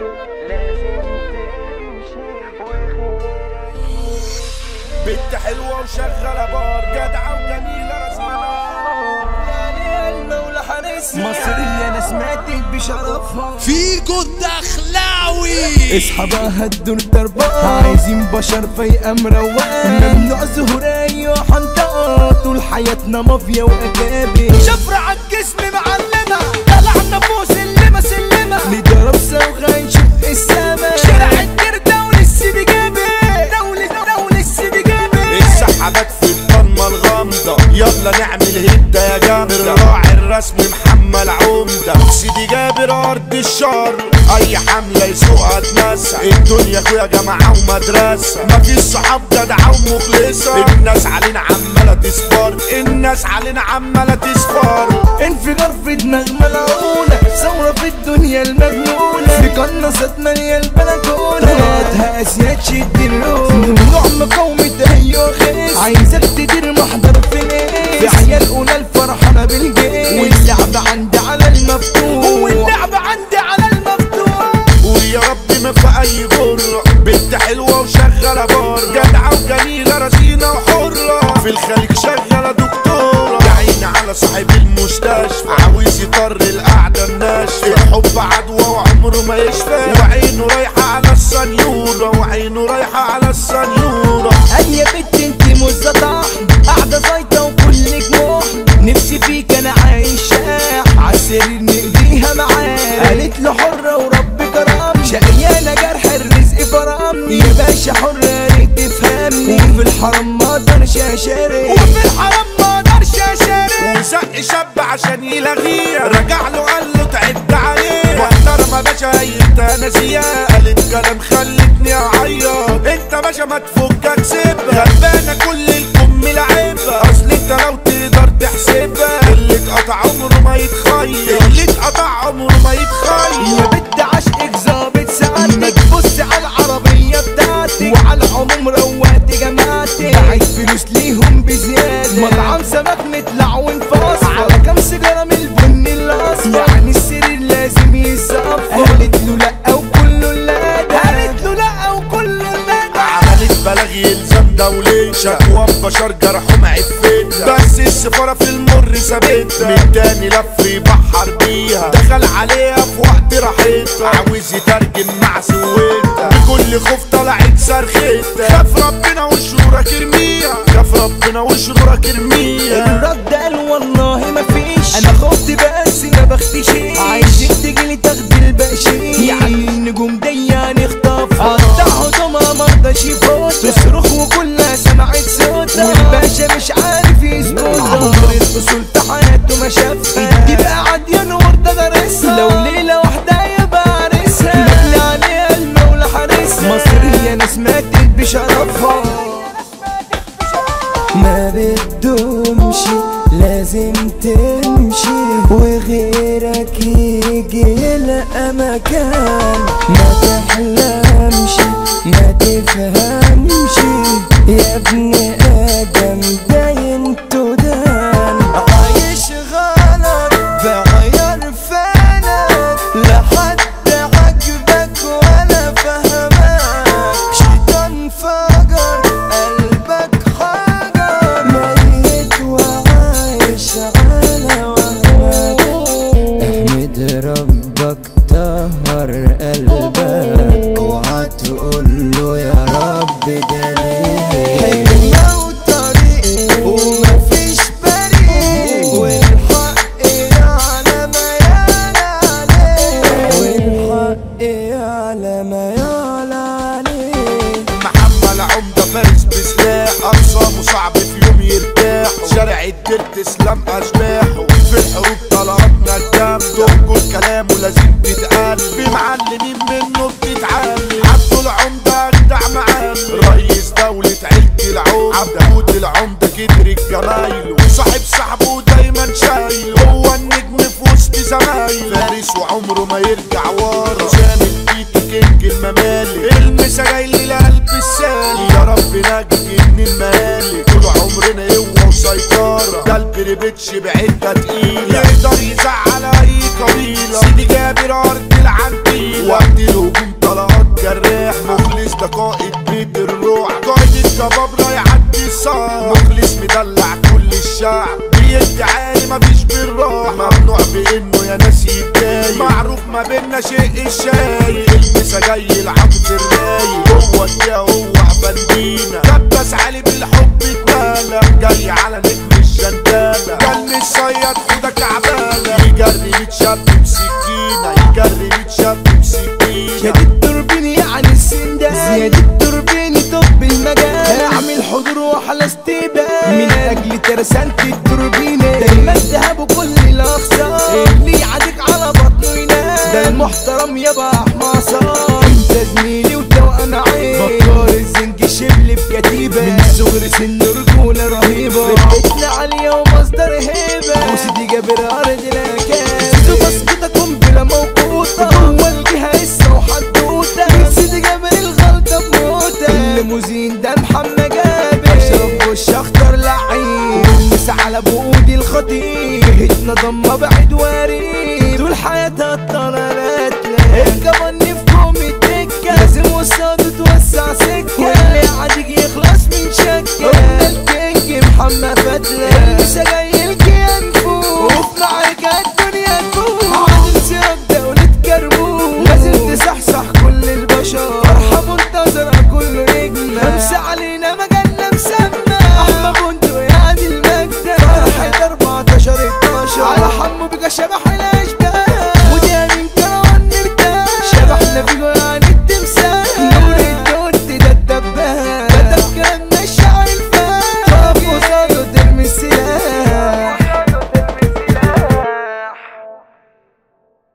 بنت حلوة وشغالة بار جدعة وجميلة رسمها مصرية انا سمعتك بشرفها فيكو الدخلاوي اصحابها الدور تربطها عايزين بشر فايقة مروقة ممنوع زهرية وحنطقة طول حياتنا مافيا واكابر شفرة عالجسم معلمة طلعنا فوق سلمة سلمة نضرب صوغة نشوف السما شارع الدير دولة السيدي جابر دولة دولة السيدي جابر السحابات في الضلمة الغامضة يلا نعمل هدة يا جامدة راعي الرسم محمد عمدة سيدي جابر أرض الشر أي حملة يسوقها تنسى الدنيا أخويا جامعة ومدرسة مفيش صحاب جدعة ومخلصة الناس علينا عمالة تصفر الناس علينا عمالة تصفر انفجار في دماغ ملعونة ثورة في الدنيا المجنونة في قناصات مالية البلكونة هاتها اسياد شد الروح ممنوع مقاومة ايوه خيس عايزك تدير محضر في نيس في عيال اولى الفرحانة بالجيش واللعب عندي على المفتوح واللعبة عندي على المفتوح ويا رب ما في اي غرة بنت حلوة وشغالة بار جدعة وجميلة رزينة وحرة في الخليج شغالة دكتورة يا عيني على صاحب المستشفى عاوز يطر القعدة الناشفة الحب عدوى وعمره ما يشفى وعينه رايحة على السنيورة وعينه رايحة على السنيورة هيا بنت انت مزة طحن قاعدة زيطة وكلك محن نفسي فيك انا عايش شاح عالسرير نقضيها معاه قالت له حرة ورب كرم شقيانة جرح الرزق فرمني يا باشا حرة يا ريت تفهمني وفي الحرم ما اقدرش اشارك وفي الحرم ما اقدرش اشارك وزق شاب عشان يلغيها رجع له قال له تعبت عليه محترمة باشا هي التنازية قالت كلام خلتني اعيط انت باشا ما تفكك سيبها غلبانة كل الكم لعيبة اصل انت لو تقدر تحسبها اللي اتقطع عمره ما يتخيل اللي اتقطع عمره ما يا يتخيل بنت عشقك ظابط سعادتك بص على العربية بتاعتك وعلى العموم روقت جماعتك بعت فلوس ليهم بزيادة مطعم سمك نطلع ونفصل على كام سيجارة من البن الأصفر يعني السرير لازم يصفر قالت له لأ وكله لا قالت له لأ وكله لا عملت بلاغ يلزم دولية شكوى بشر جرحهم عفتها بس السفارة في المر سابتها من تاني لف يبحر بيها دخل عليها في وقت راحتها عاوز يترجم مع سويتها بكل خوف طلعت صرختها خاف ربنا وشرورك ارميها خاف ربنا وشرورك ارميها الرد قال والله ما فيش انا خفت بس ما بختشيش عايزك تجيلي تاخدي البقشيش يعني النجوم دي نخطفها قطع هدومها مرضاش يفوت تصرخ وكلها سمعت صوتها والباشا مش عارف يسكت عمر الفصول في حياته ما شافها دي بقى قعد ينور ده دارسها لو ليلة واحدة يبقى عرسها مجلي عليها المولى حارسها مصرية انا سمعتك بشرفها ما بدهمش لازم تمشي وغيرك يجي يلقى مكان ما تحلمش ما تفهمش يا ابن ادم باين تدان عايش غلط بعيار فعلك لا حد عجبك ولا فهمك شيطان فجر قلبك حجر ميت وعايش على وهمك احمد ربك طهر قلبك اوعى تقول له يا رب دليل حكمة وطريق ومفيش بريء والحق يعلى ما يعلى عليه والحق يعلى ما يعلى عليه محمد عمدة فارس بسلاح أقسامه صعب في يوم يرتاح شارع الدير تسلم أشباحه في الحروب طلبنا الدم تهجر كلامه لازم تتقال في معلمين منه بتتعلم عبد العمدة أجدع معلم رئيس دولة عيلة العمدة عبود العمدة كتر جمايله صاحب صاحبه دايما شايله هو النجم في وسط زمايله فارس وعمره ما يرجع ورا سامي بيتي كينج الممالك المسا جاي لي لقلب السالي يا رب نجي من المهالك طول عمرنا قوة وسيطرة ده البريبتش بعدة تقيلة يقدر يزعل أي قبيلة سيدي جابر أرض العنتيلة وقت الهجوم اخوانا شيء الشاي المسا جاي العطف الرايق هو الجا هو عبندينا كبس علي بالحب اتمالى جاي على نجم الجندالة كان الصياد خدك كعبالة يجري يتشاب بسكينة يجري يتشاب بسكينة زياد التوربين يعني السندان زياد التوربين طب المجال اعمل حضور وحلا استبان من اجل ترسانة التوربين دايما ذهب كل الاخصار اللي يعدك على بطنه ينام ده المحترم يابا حماصة انت زميلي وتوأم عين بطار الزنك شبل بكتيبة من صغر سن رجولة رهيبة رتبتنا عالية ومصدر هيبة وسيدي جابر ارض الاكاد بسكتكم بلا موقوتة جوه الجهة لسه وحدوتة سيدي جابر الغلطة بموتة الليموزين ده محمد جابر اشرف وش اخطر لعيب والمس على بقودي الخطيب جهتنا ضمة بعيد واريد طول حياتها الطلالات الكبن في كوم الدكة لازم وسط توسع سكة واللي عادك يخلص من شكة قلنا الكينج محمد فتلة لسه جاي الكيان فوق وفي معركة الدنيا تفوق عادل سيرك دولة كربوق لازم تصحصح كل البشر فرحة منتظرة كل نجمة خمسة علينا مجلة مسمى أحمى بندق يا عادل المجد فرحة 14 12 على حمو بقى شبح